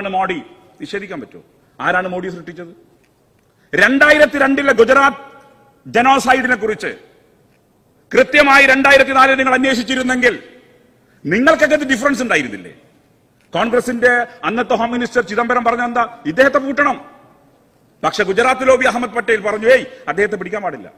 ആരാണ് മോഡി നിഷേധിക്കാൻ പറ്റുമോ ആരാണ് മോഡി സൃഷ്ടിച്ചത് രണ്ടായിരത്തി രണ്ടിലെ ഗുജറാത്ത് ജനോസൈഡിനെ കുറിച്ച് കൃത്യമായി രണ്ടായിരത്തി നാലിൽ നിങ്ങൾ അന്വേഷിച്ചിരുന്നെങ്കിൽ നിങ്ങൾക്കൊക്കെ ഇത് ഡിഫറൻസ് ഉണ്ടായിരുന്നില്ലേ കോൺഗ്രസിന്റെ അന്നത്തെ ഹോം മിനിസ്റ്റർ ചിദംബരം പറഞ്ഞ എന്താ ഇദ്ദേഹത്തെ പൂട്ടണം പക്ഷെ ഗുജറാത്ത് ലോബി അഹമ്മദ് പട്ടേൽ പറഞ്ഞു ഏയ് അദ്ദേഹത്തെ പിടിക്കാൻ പാടില്ല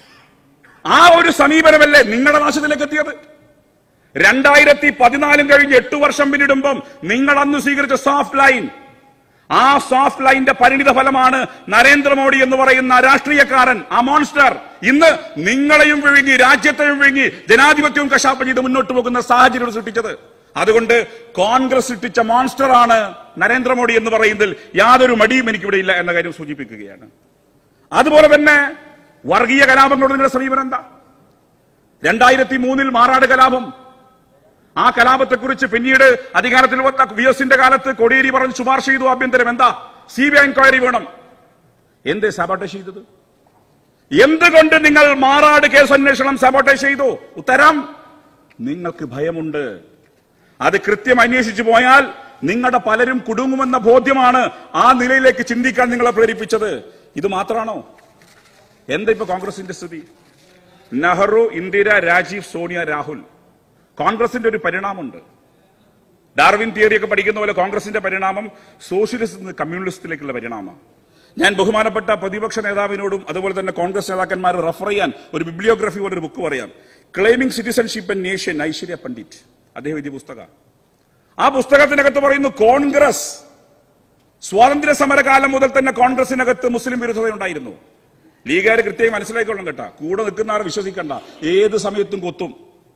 ആ ഒരു സമീപനമല്ലേ നിങ്ങളുടെ നാശത്തിലേക്ക് എത്തിയത് രണ്ടായിരത്തി പതിനാലും കഴിഞ്ഞ് എട്ട് വർഷം പിന്നിടുമ്പം നിങ്ങൾ അന്ന് സ്വീകരിച്ച സോഫ്റ്റ് ലൈൻ ആ സോഫ്റ്റ് ലൈന്റെ പരിണിത ഫലമാണ് നരേന്ദ്രമോദി എന്ന് പറയുന്ന രാഷ്ട്രീയക്കാരൻ ആ മോൺസ്റ്റർ ഇന്ന് നിങ്ങളെയും വിഴുങ്ങി രാജ്യത്തെയും വിഴുങ്ങി ജനാധിപത്യവും കശാപ്പ് ചെയ്ത് മുന്നോട്ട് പോകുന്ന സാഹചര്യം സൃഷ്ടിച്ചത് അതുകൊണ്ട് കോൺഗ്രസ് സൃഷ്ടിച്ച മോൺസ്റ്റർ ആണ് നരേന്ദ്രമോദി എന്ന് പറയുന്നതിൽ യാതൊരു മടിയും എനിക്കിവിടെ ഇല്ല എന്ന കാര്യം സൂചിപ്പിക്കുകയാണ് അതുപോലെ തന്നെ വർഗീയ കലാപങ്ങളോട് നിങ്ങളുടെ സമീപനം എന്താ രണ്ടായിരത്തി മൂന്നിൽ മാറാട് കലാപം ആ കലാപത്തെക്കുറിച്ച് പിന്നീട് അധികാരത്തിൽ വന്ന വി എസിന്റെ കാലത്ത് കോടിയേരി പറഞ്ഞ് ശുപാർശ ചെയ്തു ആഭ്യന്തരം എന്താ സി ബി ഐ എൻക്വയറി വേണം എന്തേ സാബോട്ടേജ് ചെയ്തത് എന്തുകൊണ്ട് നിങ്ങൾ മാറാട് കേസ് അന്വേഷണം സാബോട്ടേജ് ചെയ്തു ഉത്തരം നിങ്ങൾക്ക് ഭയമുണ്ട് അത് കൃത്യം അന്വേഷിച്ചു പോയാൽ നിങ്ങളുടെ പലരും കുടുങ്ങുമെന്ന ബോധ്യമാണ് ആ നിലയിലേക്ക് ചിന്തിക്കാൻ നിങ്ങളെ പ്രേരിപ്പിച്ചത് ഇത് മാത്രമാണോ എന്താ ഇപ്പൊ കോൺഗ്രസിന്റെ സ്ഥിതി നെഹ്റു ഇന്ദിര രാജീവ് സോണിയ രാഹുൽ കോൺഗ്രസിന്റെ ഒരു പരിണാമമുണ്ട് ഡാർവിൻ തിയറി ഒക്കെ പഠിക്കുന്ന പോലെ കോൺഗ്രസിന്റെ പരിണാമം സോഷ്യലിസ്റ്റ് നിന്ന് കമ്മ്യൂണിസ്റ്റിലേക്കുള്ള പരിണാമം ഞാൻ ബഹുമാനപ്പെട്ട പ്രതിപക്ഷ നേതാവിനോടും അതുപോലെ തന്നെ കോൺഗ്രസ് നേതാക്കന്മാരെ റെഫർ ചെയ്യാൻ ഒരു ബിബ്ലിയോഗ്രഫി പോലെ ഒരു ബുക്ക് പറയാം claiming citizenship and nation Aishwarya Pandit അദ്ദേഹം എഴുതിയ പുസ്തകം ആ പുസ്തകത്തിനകത്ത് പറയുന്നു കോൺഗ്രസ് സ്വാതന്ത്ര്യ സമരകാലം മുതൽ തന്നെ കോൺഗ്രസിനകത്ത് മുസ്ലിം വിരുദ്ധത ഉണ്ടായിരുന്നു ലീഗുകാർ കൃത്യമായി മനസ്സിലാക്കിക്കൊള്ളും കേട്ടാ കൂടെ നിൽക്കുന്ന ആരെ വിശ്വസിക്കണ്ട ഏത് സമയത്തും കൊത്തും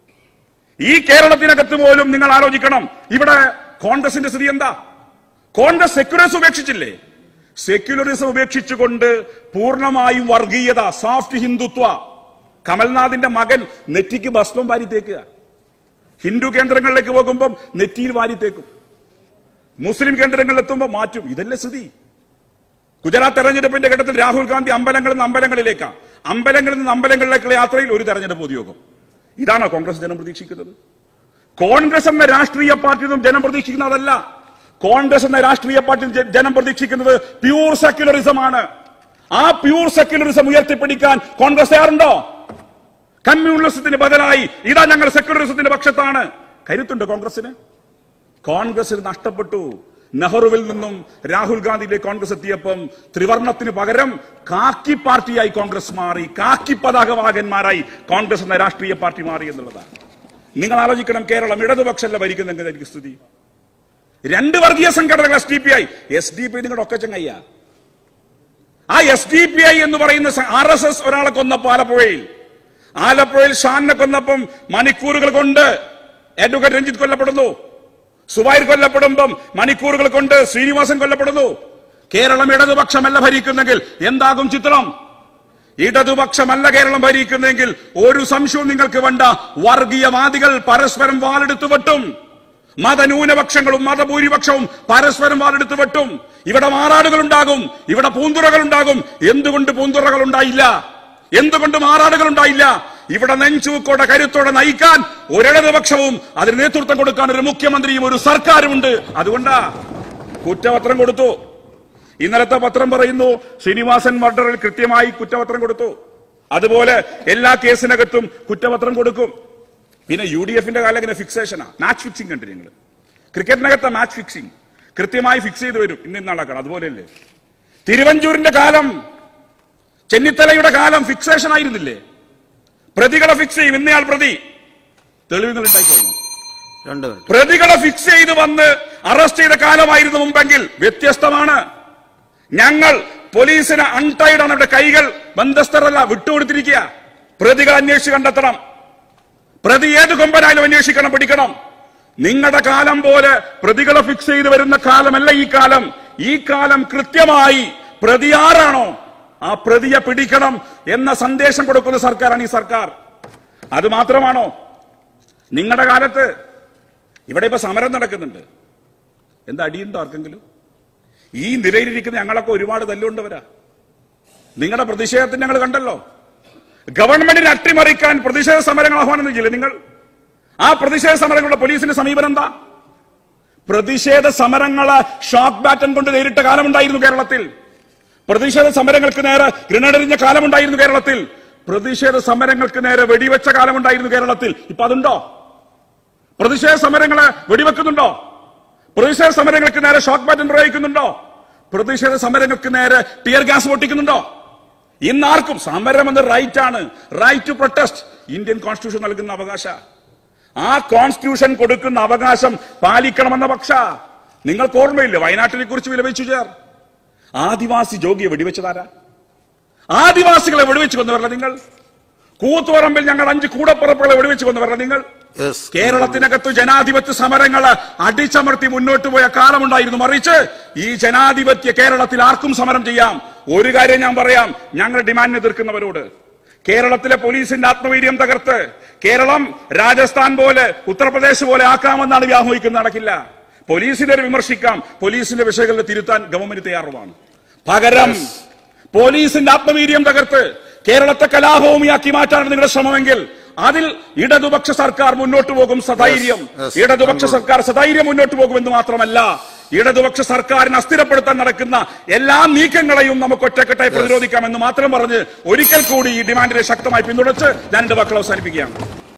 ഈ കേരളത്തിനകത്ത് പോലും നിങ്ങൾ ആലോചിക്കണം ഇവിടെ കോൺഗ്രസിന്റെ സ്ഥിതി എന്താ കോൺഗ്രസ് സെക്യുലറിസം ഉപേക്ഷിച്ചില്ലേ സെക്യുലറിസം ഉപേക്ഷിച്ചുകൊണ്ട് പൂർണ്ണമായും വർഗീയത സോഫ്റ്റ് ഹിന്ദുത്വ കമൽനാഥിന്റെ മകൻ നെറ്റിക്ക് ഭസ്മം വാരി തേക്കുക ഹിന്ദു കേന്ദ്രങ്ങളിലേക്ക് പോകുമ്പോൾ നെറ്റിയിൽ വാരി തേക്കും മുസ്ലിം കേന്ദ്രങ്ങളിൽ എത്തുമ്പോൾ മാറ്റും ഇതല്ലേ സ്ഥിതി ഗുജറാത്ത് തെരഞ്ഞെടുപ്പിന്റെ ഘട്ടത്തിൽ രാഹുൽ ഗാന്ധി അമ്പലങ്ങളിൽ നിന്ന് അമ്പലങ്ങളിലേക്കാണ് അമ്പലങ്ങളിൽ നിന്ന് അമ്പലങ്ങളിലേക്കുള്ള യാത്രയിൽ ഒരു തെരഞ്ഞെടുപ്പ് പൊതുയോഗം ഇതാണോ കോൺഗ്രസ് ജനം പ്രതീക്ഷിക്കുന്നത് കോൺഗ്രസ് എന്ന രാഷ്ട്രീയ പാർട്ടി നിന്നും ജനം പ്രതീക്ഷിക്കുന്നതല്ല കോൺഗ്രസ് എന്ന രാഷ്ട്രീയ പാർട്ടി ജ- ജനം പ്രതീക്ഷിക്കുന്നത് പ്യൂർ സെക്യുലറിസം ആണ് ആ പ്യൂർ സെക്യുലറിസം ഉയർത്തിപ്പിടിക്കാൻ കോൺഗ്രസ് തയ്യാറുണ്ടോ കമ്മ്യൂണിസത്തിന് ബദലായി ഇതാ ഞങ്ങൾ സെക്യുലറിസത്തിന്റെ പക്ഷത്താണ് കരുത്തുണ്ട് കോൺഗ്രസിന് കോൺഗ്രസിന് നഷ്ടപ്പെട്ടു നെഹ്റുവിൽ നിന്നും രാഹുൽ ഗാന്ധിയിലേക്ക് കോൺഗ്രസ് എത്തിയപ്പം ത്രിവർണത്തിന് പകരം കാക്കി പാർട്ടിയായി കോൺഗ്രസ് മാറി കാക്കി പതാകവാഹകന്മാരായി കോൺഗ്രസ് എന്ന രാഷ്ട്രീയ പാർട്ടി മാറി എന്നുള്ളതാണ് നിങ്ങൾ ആലോചിക്കണം കേരളം ഇടതുപക്ഷമല്ല ഭരിക്കുന്നെങ്കിൽ എനിക്ക് സ്ഥിതി രണ്ട് വർഗീയ സംഘടനകൾ S D P I S D P I നിങ്ങളുടെ ഒക്കെ ചങ്ങയ്യ ആ എസ് ഡി പി ഐ എന്ന് പറയുന്ന ആർ എസ് എസ് ഒരാളെ കൊന്നപ്പോ ആലപ്പുഴയിൽ ആലപ്പുഴയിൽ ഷാനിനെ കൊന്നപ്പം മണിക്കൂറുകൾ കൊണ്ട് അഡ്വക്കേറ്റ് രഞ്ജിത്ത് കൊല്ലപ്പെടുന്നു സുബൈർ കൊല്ലപ്പെടുമ്പം മണിക്കൂറുകൾ കൊണ്ട് ശ്രീനിവാസൻ കൊല്ലപ്പെടുന്നു കേരളം ഇടതുപക്ഷമല്ല ഭരിക്കുന്നെങ്കിൽ എന്താകും ചിത്രം ഇടതുപക്ഷമല്ല കേരളം ഭരിക്കുന്നെങ്കിൽ ഒരു സംശയവും നിങ്ങൾക്ക് വേണ്ട വർഗീയവാദികൾ പരസ്പരം വാളെടുത്തു വെട്ടും മതന്യൂനപക്ഷങ്ങളും മതഭൂരിപക്ഷവും പരസ്പരം വാളെടുത്ത് വെട്ടും ഇവിടെ മാറാടുകൾ ഉണ്ടാകും ഇവിടെ പൂന്തുറകൾ ഉണ്ടാകും എന്തുകൊണ്ട് പൂന്തുറകൾ ഉണ്ടായില്ല എന്തുകൊണ്ട് മാറാടുകൾ ഉണ്ടായില്ല ഇവിടെ നെഞ്ചൂക്കോടെ കരുത്തോടെ നയിക്കാൻ ഒരിടതുപക്ഷവും അതിന് നേതൃത്വം കൊടുക്കാൻ ഒരു മുഖ്യമന്ത്രിയും ഒരു സർക്കാരുമുണ്ട് അതുകൊണ്ടാ കുറ്റപത്രം കൊടുത്തു ഇന്നലത്തെ പത്രം പറയുന്നു ശ്രീനിവാസൻ മർഡറിൽ കൃത്യമായി കുറ്റപത്രം കൊടുത്തു അതുപോലെ എല്ലാ കേസിനകത്തും കുറ്റപത്രം കൊടുക്കും പിന്നെ യു ഡി എഫിന്റെ കാലം ഇങ്ങനെ ഫിക്സേഷനാ മാച്ച് ഫിക്സിംഗ് കണ്ടു നിങ്ങൾ ക്രിക്കറ്റിനകത്തെ മാച്ച് ഫിക്സിംഗ് കൃത്യമായി ഫിക്സ് ചെയ്ത് വരും ഇന്ന ഇന്നാളാക്കണം അതുപോലെയല്ലേ തിരുവഞ്ചൂരിന്റെ കാലം ചെന്നിത്തലയുടെ കാലം ഫിക്സേഷൻ ആയിരുന്നില്ലേ പ്രതികളെ ഫിക്സ് ചെയ്യും ഇന്നയാൾ പ്രതി തെളിവുകൾ ഉണ്ടായിക്കൊള്ളണം രണ്ടുപേർ പ്രതികളെ ഫിക്സ് ചെയ്ത് വന്ന് അറസ്റ്റ് ചെയ്ത കാലമായിരുന്നു മുമ്പെങ്കിൽ വ്യത്യസ്തമാണ് ഞങ്ങൾ പോലീസിന് അൺടൈഡ് ആണ് അവരുടെ കൈകൾ ബന്ധസ്ഥരല്ല വിട്ടുകൊടുത്തിരിക്കുക പ്രതികൾ അന്വേഷിച്ച് കണ്ടെത്തണം പ്രതി ഏത് കൊമ്പനായാലും അന്വേഷിക്കണം പിടിക്കണം നിങ്ങളുടെ കാലം പോലെ പ്രതികളെ ഫിക്സ് ചെയ്ത് വരുന്ന കാലമല്ല ഈ കാലം ഈ കാലം കൃത്യമായി പ്രതി ആരാണോ ആ പ്രതിയെ പിടിക്കണം എന്ന സന്ദേശം കൊടുക്കുന്ന സർക്കാരാണ് ഈ സർക്കാർ അത് മാത്രമാണോ നിങ്ങളുടെ കാലത്ത് ഇവിടെ ഇപ്പൊ സമരം നടക്കുന്നുണ്ട് എന്താ അടിയുണ്ടോ ആർക്കെങ്കിലും ഈ നിലയിലിരിക്കുന്ന ഞങ്ങളൊക്കെ ഒരുപാട് തല്ലുകൊണ്ടവരാ നിങ്ങളുടെ പ്രതിഷേധത്തിന് ഞങ്ങൾ കണ്ടല്ലോ ഗവൺമെന്റിനെ അട്ടിമറിക്കാൻ പ്രതിഷേധ സമരങ്ങൾ ആഹ്വാനം ചെയ്യില്ലേ നിങ്ങൾ ആ പ്രതിഷേധ സമരങ്ങളുടെ പോലീസിന്റെ സമീപനം എന്താ പ്രതിഷേധ സമരങ്ങള് ഷോക്ക് ബാറ്റൺ കൊണ്ട് നേരിട്ട കാലമുണ്ടായിരുന്നു കേരളത്തിൽ പ്രതിഷേധ സമരങ്ങൾക്ക് നേരെ ഗ്രനഡെറിഞ്ഞ കാലമുണ്ടായിരുന്നു കേരളത്തിൽ പ്രതിഷേധ സമരങ്ങൾക്ക് നേരെ വെടിവെച്ച കാലമുണ്ടായിരുന്നു കേരളത്തിൽ ഇപ്പൊ അതുണ്ടോ പ്രതിഷേധ സമരങ്ങളെ വെടിവെക്കുന്നുണ്ടോ പ്രതിഷേധ സമരങ്ങൾക്ക് നേരെ ഷോക്ക് ബാറ്റൺ പ്രയോഗിക്കുന്നുണ്ടോ പ്രതിഷേധ സമരങ്ങൾക്ക് നേരെ ടിയർ ഗ്യാസ് പൊട്ടിക്കുന്നുണ്ടോ ഇന്ന് ആർക്കും സമരം എന്ന റൈറ്റ് ആണ് right to protest Indian constitution നൽകുന്ന അവകാശ ആ കോൺസ്റ്റിറ്റ്യൂഷൻ കൊടുക്കുന്ന അവകാശം പാലിക്കണമെന്ന പക്ഷ നിങ്ങൾക്ക് ഓർമ്മയില്ലേ വയനാട്ടിനെ കുറിച്ച് വിലപിച്ചു ചേർ ആദിവാസി ജോഗിയെ വെടിവെച്ചതാരാ ആദിവാസികളെ വെടിവെച്ച് കൊന്നവരല്ല നിങ്ങൾ കൂത്തുപറമ്പിൽ ഞങ്ങൾ അഞ്ച് കൂടപ്പുറപ്പുകളെ വെടിവെച്ച് കൊന്നവരല്ല നിങ്ങൾ Yes. കേരളത്തിനകത്ത് ജനാധിപത്യ സമരങ്ങൾ അടിച്ചമർത്തി മുന്നോട്ട് പോയ കാലമുണ്ടായിരുന്നു മറിച്ച് ഈ ജനാധിപത്യ കേരളത്തിൽ ആർക്കും സമരം ചെയ്യാം ഒരു കാര്യം ഞാൻ പറയാം ഞങ്ങൾ ഡിമാൻഡ് എതിർക്കുന്നവരോട് കേരളത്തിലെ പോലീസിന്റെ ആത്മവീര്യം തകർത്ത് കേരളം രാജസ്ഥാൻ പോലെ ഉത്തർപ്രദേശ് പോലെ ആക്കാമെന്നാണ് വ്യാമോഹിക്കുന്നത് നടക്കില്ല പോലീസിനെ വിമർശിക്കാം പോലീസിന്റെ വിഷയങ്ങളിൽ തിരുത്താൻ ഗവൺമെന്റ് തയ്യാറുമാണ് പകരം പോലീസിന്റെ ആത്മവീര്യം തകർത്ത് കേരളത്തെ കലാഭൂമിയാക്കി മാറ്റാനാണ് നിങ്ങളുടെ ശ്രമമെങ്കിൽ അതിൽ ഇടതുപക്ഷ സർക്കാർ മുന്നോട്ട് പോകും സധൈര്യം yes. ഇടതുപക്ഷ സർക്കാർ സധൈര്യം മുന്നോട്ട് പോകുമെന്ന് മാത്രമല്ല ഇടതുപക്ഷ സർക്കാരിനെ അസ്ഥിരപ്പെടുത്താൻ നടക്കുന്ന എല്ലാ നീക്കങ്ങളെയും നമുക്ക് ഒറ്റക്കെട്ടായി പ്രതിരോധിക്കാമെന്ന് മാത്രം പറഞ്ഞ് ഒരിക്കൽ കൂടി ഈ ഡിമാൻഡിനെ ശക്തമായി പിന്തുണച്ച് ഞാൻ എന്റെ വാക്കുകൾ അവസാനിപ്പിക്കുകയാണ്